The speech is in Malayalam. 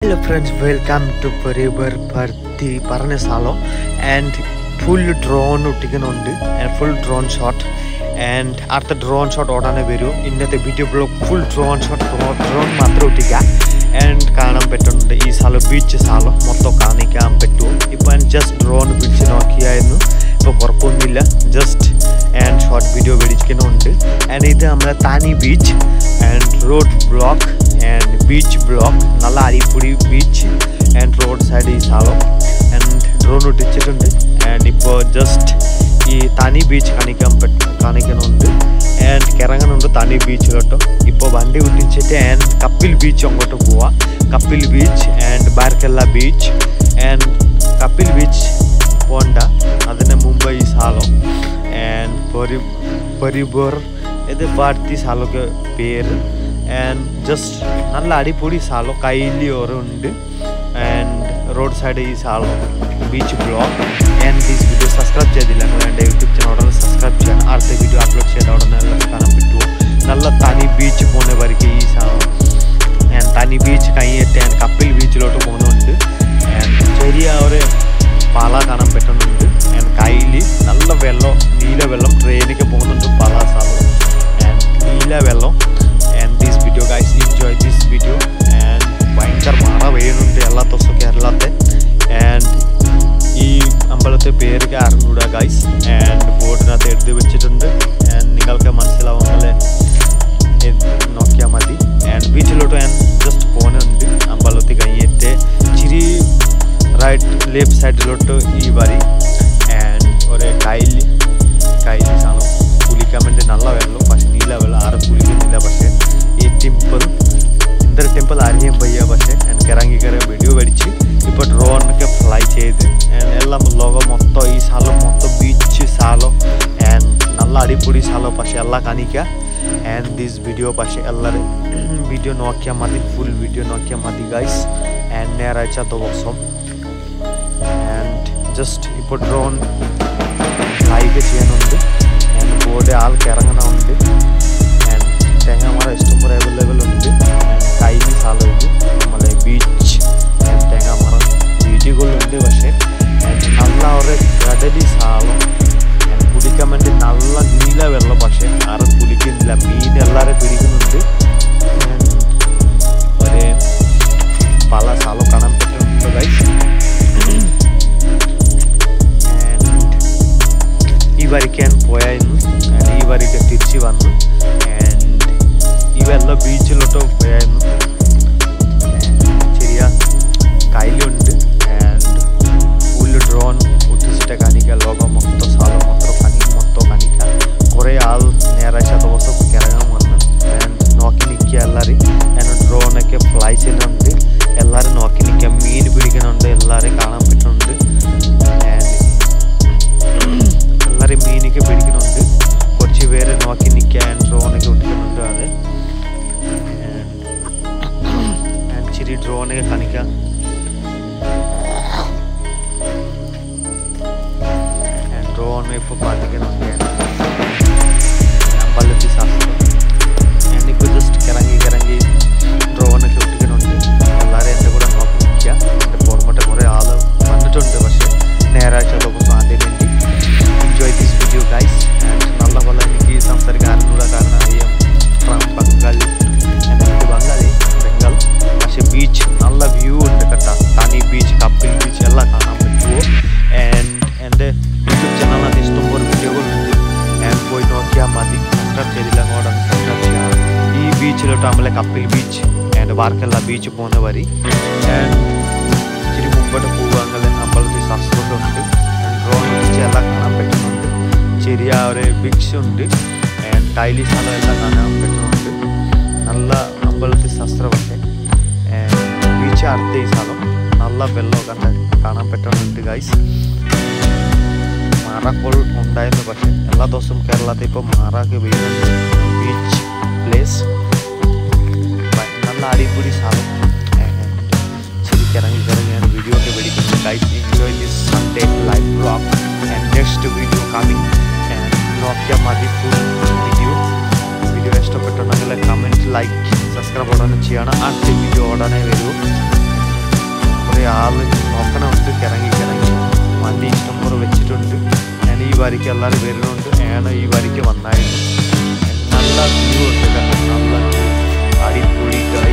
ഹലോ ഫ്രണ്ട്സ് വെൽക്കം ടു പെരിബർ പർത്തി പറഞ്ഞ സ്ഥലം ആൻഡ് ഫുൾ ഡ്രോൺ ഒട്ടിക്കുന്നുണ്ട് and full drone shot and അടുത്ത ഡ്രോൺ ഷോട്ട് ഉടനെ വരും ഇന്നത്തെ video blog full drone shot drone മാത്രം ഒട്ടിക്കുക ആൻഡ് കാണാൻ പറ്റുന്നുണ്ട് ഈ സ്ഥലം ബീച്ച് സ്ഥലം മൊത്തം കാണിക്കാൻ പറ്റുമോ ഇപ്പോൾ ഞാൻ ജസ്റ്റ് ഡ്രോൺ പിടിച്ച് നോക്കിയായിരുന്നു ഇപ്പോൾ കുഴപ്പമൊന്നുമില്ല ജസ്റ്റ് ആൻഡ് ഷോർട്ട് വീഡിയോ മേടിക്കുന്നുണ്ട് ആൻഡ് ഇത് നമ്മളെ താനി beach and road block and beach block നല്ല അരിപ്പൊടി ബീച്ച് ആൻഡ് റോഡ് സൈഡ് ഈ സ്ഥലം ആൻഡ് ഡ്രോൺ ഒട്ടിച്ചിട്ടുണ്ട് ആൻഡ് ഇപ്പോൾ ജസ്റ്റ് ഈ തനി ബീച്ച് കാണിക്കാൻ പറ്റ കാണിക്കുന്നുണ്ട് ആൻഡ് കിറങ്ങുന്നുണ്ട് തനി ബീച്ചിലോട്ട് ഇപ്പോൾ വണ്ടി ഒട്ടിച്ചിട്ട് ആൻഡ് കപ്പിൽ ബീച്ച് അങ്ങോട്ട് പോവാം കപ്പിൽ ബീച്ച് ആൻഡ് ബാർക്കെല്ല ബീച്ച് ആൻഡ് കപ്പിൽ ബീച്ച് പോണ്ട അതിന് മുമ്പ് ഈ സ്ഥലം ആൻഡ് പരി പരിബർ ഇത് പാർത്തി സ്ഥലമൊക്കെ പേര് ആൻഡ് ജസ്റ്റ് നല്ല അടിപൊളി സ്ഥലം കയ്യിൽ ഉണ്ട് ആൻഡ് റോഡ് സൈഡ് ഈ സ്ഥലം beach block and these video subscribe ചെയ്തില്ല നിങ്ങൾ എൻ്റെ യൂട്യൂബ് ചാനൽ ഉടനെ സബ്സ്ക്രൈബ് ചെയ്യണം അടുത്ത വീഡിയോ അപ്ലോഡ് ചെയ്ത ഉടനെ എല്ലാം കാണാൻ പറ്റുമോ നല്ല തനി ബീച്ച് പോകുന്നവർക്ക് ഈ സ്ഥലം ആൻഡ് തനി ബീച്ച് കഴിഞ്ഞിട്ട് ഞാൻ കപ്പിൽ ബീച്ചിലോട്ട് പോകുന്നുണ്ട് ആൻഡ് ചെറിയ ഒരു പാല കാണാൻ പറ്റുന്നുണ്ട് ആൻഡ് കയ്യിൽ നല്ല വെള്ളം നീല വെള്ളം ട്രെയിനൊക്കെ പോകുന്നുണ്ട് പല സ്ഥലം ആൻഡ് നീല വെള്ളം and these video guys enjoy this video and ഭയങ്കര മഴ പെയ്യുന്നുണ്ട് എല്ലാ ദിവസവും കേരളത്തെ ആൻഡ് ഈ അമ്പലത്തെ പേരൊക്കെ അറിഞ്ഞൂടാ ഗൈസ് ആൻഡ് ബോർഡിനകത്ത് എഴുതി വെച്ചിട്ടുണ്ട് ആൻഡ് നിങ്ങൾക്ക് മനസ്സിലാവുന്ന നോക്കിയാൽ മതി ആൻഡ് ബീച്ചിലോട്ട് ഞാൻ ജസ്റ്റ് പോകുന്നുണ്ട് അമ്പലത്തിൽ കഴിഞ്ഞിട്ട് ഇച്ചിരി റൈറ്റ് ലെഫ്റ്റ് സൈഡിലോട്ട് ഈ വരി ആൻഡ് ഒരു കയ്യിൽ കയ്യിൽ സാധനം കുളിക്കാൻ വേണ്ടി നല്ല വെള്ളം പക്ഷെ നീല വെള്ളം ആരും കുളിക്കുന്നില്ല പക്ഷേ ഈ ടെമ്പിൾ ഇന്ദർ ടെമ്പിൾ അറിയാൻ പയ്യ പക്ഷേ എനിക്ക് ഇറങ്ങി കയറി വീഡിയോ മേടിച്ച് ഇപ്പോൾ ഡ്രോണൊക്കെ ഫ്ലൈ ചെയ്ത് and എല്ലാം ലോകം മൊത്തം ഈ സ്ഥലം മൊത്തം ബീച്ച് സ്ഥലം ആൻഡ് നല്ല അടിപൊളി സ്ഥലം പക്ഷെ എല്ലാം കാണിക്കുക ആൻഡ് ദിസ് വീഡിയോ പക്ഷേ എല്ലാവരും വീഡിയോ നോക്കിയാൽ മതി ഫുൾ വീഡിയോ നോക്കിയാൽ മതി ഗൈസ് ആൻഡ് ഞായറാഴ്ച ദിവസം ആൻഡ് ജസ്റ്റ് ഇപ്പോൾ ഡ്രോൺ ഫ്ലൈക്ക് ചെയ്യാനുണ്ട് ആൻഡ് ബോർഡ് ആൾക്ക് ഇറങ്ങണമുണ്ട് ആൻഡ് തേങ്ങാമറ ഇഷ്ടംപോലെ അവൈലബിൾ ഉണ്ട് ആൻഡ് കൈലി സ്ഥലം ഇത് നമ്മളെ ബീച്ച് ആൻഡ് തേങ്ങാമറ ബീച്ചുകളുണ്ട് പക്ഷേ ആൻഡ് നല്ല ഒരു കടലി സ്ഥലം ആൻഡ് കുടിക്കാൻ വേണ്ടി നല്ല നീല വെള്ളം പക്ഷേ ആരും കുളിക്കുന്നില്ല മീൻ എല്ലാവരും പിടിക്കുന്നുണ്ട് ആൻഡ് ഒരു പല സ്ഥലം കാണാൻ പറ്റുന്നുണ്ട് ഗൈസ് ഈ വരയ്ക്ക് ഞാൻ പോയായിരുന്നു ആൻഡ് ഈ വരയ്ക്ക് തിരിച്ച് വന്നു ആൻഡ് ഈ വെള്ള ബീച്ചിലോട്ട് പോയായിരുന്നു ചെറിയ കയ്യിലുണ്ട് ആൻഡ് ഫുൾ ഡ്രോൺ ഒട്ടിച്ചിട്ട് കാണിക്കുക ലോകം മൊത്തം സ്ഥലം മൊത്തം കണി മൊത്തം കാണിക്കുക കുറേ ആൾ ഞായറാഴ്ച ദിവസം കിറങ്ങാൻ വന്ന് ആൻഡ് നോക്കി നിൽക്കുക എല്ലാവരും ആൻഡ് ഡ്രോണൊക്കെ ഫ്ലൈ ചെയ്യുന്നുണ്ട് എല്ലാവരും നോക്കി നിൽക്കുക മീൻ പിടിക്കുന്നുണ്ട് എല്ലാവരും കാണാൻ പറ്റുന്നുണ്ട് ആൻഡ് എല്ലാവരും മീനൊക്കെ പിടിക്കുന്നുണ്ട് കുറച്ച് പേര് നോക്കി നിൽക്കാൻ ഡ്രോണൊക്കെ ഒട്ടിക്കുന്നുണ്ട് അത് ഞാൻ ഇച്ചിരി ഡ്രോണൊക്കെ കാണിക്കാം ഡ്രോൺ ഇപ്പോൾ കാണിക്കുന്നുണ്ട് അമ്പലത്തിൽ ശാസ്ത്രം ഞാനിപ്പോൾ ജസ്റ്റ് കിറങ്ങി കിറങ്ങി ഡ്രോണൊക്കെ ഒട്ടിക്കുന്നുണ്ട് എല്ലാവരും എൻ്റെ കൂടെ നോക്കി നിൽക്കുക എൻ്റെ പുറമോട്ട് കുറേ ആൾ വന്നിട്ടുണ്ട് പക്ഷേ ഞായറാഴ്ച ദിവസം ആദ്യം വേണ്ടി enjoy this video guys and നല്ല പോലെ എനിക്ക് സംസാരിക്കാനുള്ള കാരണം അറിയാം ഫ്രം ബംഗാൾ എനിക്ക് ബംഗാളി ബംഗാൾ പക്ഷേ ബീച്ച് നല്ല വ്യൂ ഉണ്ട് കേട്ടോ തനി ബീച്ച് കപ്പിൽ ബീച്ച് എല്ലാം കാണാൻ പറ്റുമോ ആൻഡ് എൻ്റെ യൂട്യൂബ് ചാനലിനകത്ത് ഇഷ്ടംപോലെ വീഡിയോകളുണ്ട് ആൻഡ് പോയി നോക്കിയാൽ മതി സബ്സ്ക്രൈബ് ചെയ്തില്ല അങ്ങോട്ട് സബ്സ്ക്രൈബ് ചെയ്യാം ഈ ബീച്ചിലോട്ട് നമ്മളെ കപ്പിൽ ബീച്ച് ആൻഡ് വാർക്കല്ല ബീച്ച് പോകുന്ന വരി ആൻഡ് ഇച്ചിരി മുമ്പോട്ട് പോവുകയാണെങ്കിൽ അമ്പലത്തിൽ ശാസ്ത്രമൊക്കെ ഉണ്ട് ഡ്രോൺ വെച്ച് എല്ലാം കാണാൻ പറ്റുന്നുണ്ട് ചെറിയ ഒരു ബിക്സ് ഉണ്ട് ആൻഡ് ടൈലി സ്ഥലം എല്ലാം കാണാൻ പറ്റുന്നുണ്ട് നല്ല അമ്പലത്തിൽ ശാസ്ത്രമൊക്കെ ബീച്ച് അടുത്ത ഈ സ്ഥലം നല്ല വെള്ളം കണ്ട കാണാൻ പറ്റുന്നുണ്ട് ഗൈസ് മാറാപ്പോൾ ഉണ്ടായിരുന്നു പക്ഷേ എല്ലാ ദിവസവും കേരളത്തിൽ ഇപ്പോൾ മാറാക്ക് വീഴുന്നുണ്ട് ബീച്ച് പ്ലേസ് നല്ല അടിപൊളി സ്ഥലം ശരിക്കും ഇറങ്ങി ഇറങ്ങി ഞാൻ വീഡിയോ ഒക്കെ മേടിക്കുന്നു guys enjoy this Sunday live blog and next video coming നോക്കിയാൽ മതി ഫുൾ വീഡിയോ വീഡിയോ ഇഷ്ടപ്പെട്ടുണ്ടെങ്കിൽ കമൻറ്റ് ലൈക്ക് സബ്സ്ക്രൈബ് ഉടനെ ചെയ്യണം അടുത്ത വീഡിയോ ഉടനെ വരൂ വരയ്ക്ക് എല്ലാവരും വരുന്നുണ്ട് ഞാൻ ഈ വരയ്ക്ക് വന്നായിരുന്നു നല്ല വ്യൂ ഉണ്ട് കേട്ടോ. നല്ല view. അടിപൊളി guys.